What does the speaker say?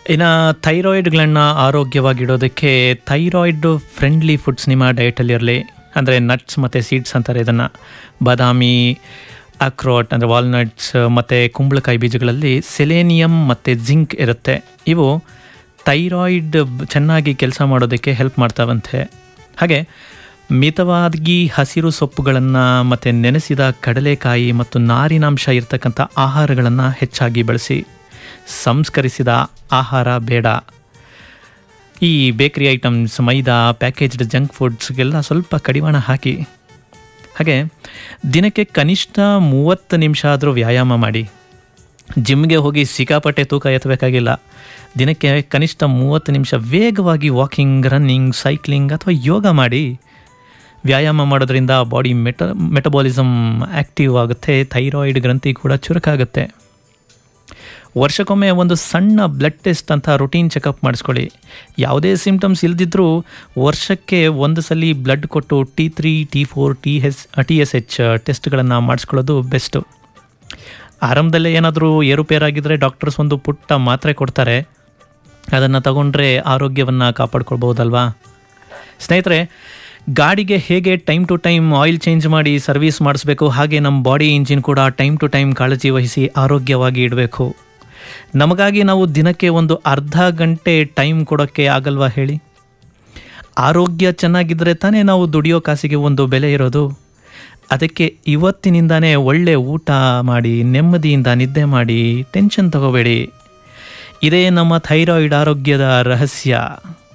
ಇನ್ನು ಥೈರಾಯ್ಡ್ಗಳನ್ನ ಆರೋಗ್ಯವಾಗಿಡೋದಕ್ಕೆ ಥೈರಾಯ್ಡ್ ಫ್ರೆಂಡ್ಲಿ ಫುಡ್ಸ್ ನಿಮ್ಮ ಡಯಟಲ್ಲಿರಲಿ ಅಂದರೆ ನಟ್ಸ್ ಮತ್ತು ಸೀಡ್ಸ್ ಅಂತಾರೆ ಇದನ್ನು ಬಾದಾಮಿ ಅಕ್ರೋಟ್ ಅಂದರೆ ವಾಲ್ನಟ್ಸ್ ಮತ್ತು ಕುಂಬಳಕಾಯಿ ಬೀಜಗಳಲ್ಲಿ ಸೆಲೇನಿಯಮ್ ಮತ್ತು ಜಿಂಕ್ ಇರುತ್ತೆ ಇವು ಥೈರಾಯ್ಡ್ ಚೆನ್ನಾಗಿ ಕೆಲಸ ಮಾಡೋದಕ್ಕೆ ಹೆಲ್ಪ್ ಮಾಡ್ತಾವಂತೆ ಹಾಗೆ ಮಿತವಾಗಿ ಹಸಿರು ಸೊಪ್ಪುಗಳನ್ನು ಮತ್ತು ನೆನೆಸಿದ ಕಡಲೆಕಾಯಿ ಮತ್ತು ನಾರಿನಾಂಶ ಇರತಕ್ಕಂಥ ಆಹಾರಗಳನ್ನು ಹೆಚ್ಚಾಗಿ ಬಳಸಿ ಸಂಸ್ಕರಿಸಿದ ಆಹಾರ ಬೇಡ ಈ bakery items maida packaged junk ಫುಡ್ಸ್ಗೆಲ್ಲ ಸ್ವಲ್ಪ ಕಡಿವಾಣ ಹಾಕಿ ಹಾಗೆ ದಿನಕ್ಕೆ ಕನಿಷ್ಠ ಮೂವತ್ತು ನಿಮಿಷ ಆದರೂ ವ್ಯಾಯಾಮ ಮಾಡಿ ಜಿಮ್ಗೆ ಹೋಗಿ ಸಿಕ್ಕಾಪಟ್ಟೆ ತೂಕ ಎತ್ತಬೇಕಾಗಿಲ್ಲ ದಿನಕ್ಕೆ ಕನಿಷ್ಠ ಮೂವತ್ತು ನಿಮಿಷ ವೇಗವಾಗಿ ವಾಕಿಂಗ್ ರನ್ನಿಂಗ್ ಸೈಕ್ಲಿಂಗ್ ಅಥವಾ ಯೋಗ ಮಾಡಿ ವ್ಯಾಯಾಮ ಮಾಡೋದ್ರಿಂದ ಬಾಡಿ ಮೆಟ ಮೆಟಬಾಲಿಸಮ್ ಆ್ಯಕ್ಟಿವ್ ಆಗುತ್ತೆ ಥೈರಾಯ್ಡ್ ಗ್ರಂಥಿ ಕೂಡ ಚುರುಕಾಗುತ್ತೆ ವರ್ಷಕ್ಕೊಮ್ಮೆ ಒಂದು ಸಣ್ಣ ಬ್ಲಡ್ ಟೆಸ್ಟ್ ಅಂತ ರುಟೀನ್ ಚೆಕಪ್ ಮಾಡಿಸ್ಕೊಳ್ಳಿ ಯಾವುದೇ ಸಿಮ್ಟಮ್ಸ್ ಇಲ್ದಿದ್ರೂ ವರ್ಷಕ್ಕೆ ಒಂದು ಸಲ ಬ್ಲಡ್ ಕೊಟ್ಟು T three T four T S T S H ಟೆಸ್ಟ್ಗಳನ್ನು ಮಾಡಿಸ್ಕೊಳ್ಳೋದು ಬೆಸ್ಟು ಆರಂಭದಲ್ಲೇ ಏನಾದರೂ ಏರುಪೇರಾಗಿದ್ದರೆ ಡಾಕ್ಟರ್ಸ್ ಒಂದು ಪುಟ್ಟ ಮಾತ್ರೆ ಕೊಡ್ತಾರೆ ಅದನ್ನು ತಗೊಂಡ್ರೆ ಆರೋಗ್ಯವನ್ನು ಕಾಪಾಡ್ಕೊಳ್ಬೋದಲ್ವಾ ಸ್ನೇಹಿತರೆ ಗಾಡಿಗೆ ಹೇಗೆ time to time oil change ಮಾಡಿ ಸರ್ವಿಸ್ ಮಾಡಿಸ್ಬೇಕು ಹಾಗೆ ನಮ್ಮ ಬಾಡಿ ಇಂಜಿನ್ ಕೂಡ ಟೈಮ್ ಟು ಟೈಮ್ ಕಾಳಜಿ ವಹಿಸಿ ಆರೋಗ್ಯವಾಗಿ ಇಡಬೇಕು ನಮಗಾಗಿ ನಾವು ದಿನಕ್ಕೆ ಒಂದು ಅರ್ಧ ಗಂಟೆ ಟೈಮ್ ಕೊಡೋಕ್ಕೆ ಆಗಲ್ವಾ ಹೇಳಿ ಆರೋಗ್ಯ ಚೆನ್ನಾಗಿದ್ದರೆ ತಾನೇ ನಾವು ದುಡಿಯೋ ಕಾಸಿಗೆ ಒಂದು ಬೆಲೆ ಇರೋದು ಅದಕ್ಕೆ ಇವತ್ತಿನಿಂದಾನೇ ಒಳ್ಳೆ ಊಟ ಮಾಡಿ ನೆಮ್ಮದಿಯಿಂದ ನಿದ್ದೆ ಮಾಡಿ ಟೆನ್ಷನ್ ತಗೋಬೇಡಿ ಇದೇ ನಮ್ಮ ಥೈರಾಯ್ಡ್ ಆರೋಗ್ಯದ ರಹಸ್ಯ